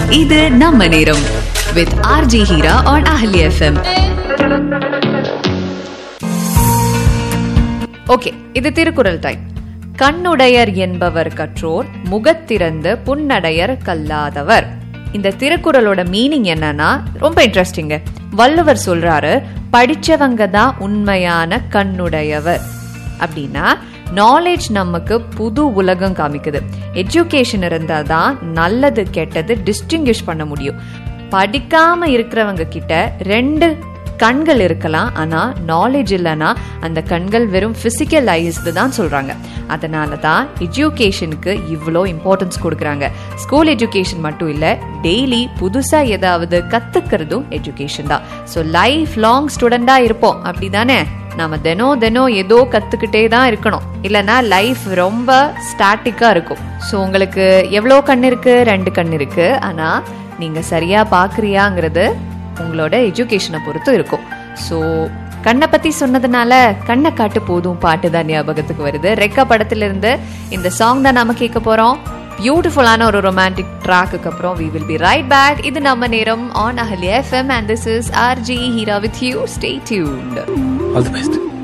இது நம்ம நேரம் with RJ Heera on Ahalya FM okay இது திருக்குறள் டைம் கண்ணுடையர் என்பவர் கற்றோர் முகத்திறந்து புன்னடையர் கல்லாதவர் இந்த திருக்குறளோட மீனிங் என்னன்னா ரொம்ப இன்ட்ரெஸ்டிங்க வள்ளுவர் சொல்றாரு படிச்சவங்க தான் உண்மையான கண்ணுடையவர் அப்படின்னா நாலேஜ் நமக்கு புது உலகம் காமிக்குது எஜுகேஷன் இருந்தால் தான் நல்லது கெட்டது டிஸ்டிங்கிஷ் பண்ண முடியும் படிக்காம இருக்கிறவங்க கிட்ட ரெண்டு கண்கள் இருக்கலாம் ஆனா நாலேஜ் இல்லைன்னா அந்த கண்கள் வெறும் பிசிக்கல் ஐஸ்து தான் சொல்றாங்க அதனால தான் எஜுகேஷனுக்கு இவ்வளோ இம்பார்ட்டன்ஸ் கொடுக்குறாங்க ஸ்கூல் எஜுகேஷன் மட்டும் இல்லை டெய்லி புதுசா ஏதாவது கத்துக்கிறதும் எஜுகேஷன் தான் ஸோ லைஃப் லாங் ஸ்டூடெண்டா இருப்போம் அப்படிதானே நாம தினம் தினம் ஏதோ கத்துக்கிட்டே தான் இருக்கணும் இல்லைன்னா லைஃப் ரொம்ப ஸ்டாட்டிக்கா இருக்கும் ஸோ உங்களுக்கு எவ்வளோ கண் இருக்கு ரெண்டு கண் இருக்கு ஆனா நீங்க சரியா பாக்குறியாங்கிறது உங்களோட எஜுகேஷனை பொறுத்து இருக்கும் ஸோ கண்ணை பத்தி சொன்னதுனால கண்ணை காட்டு போதும் பாட்டு தான் ஞாபகத்துக்கு வருது ரெக்க படத்துல இருந்து இந்த சாங் தான் நாம கேட்க போறோம் பியூட்டிஃபுல்லான ஒரு ரொமான்டிக் ட்ராக்குக்கு அப்புறம் we will be right back இது நம்ம நேரம் on Ahalya FM and this is R J Heera with you stay tuned all the best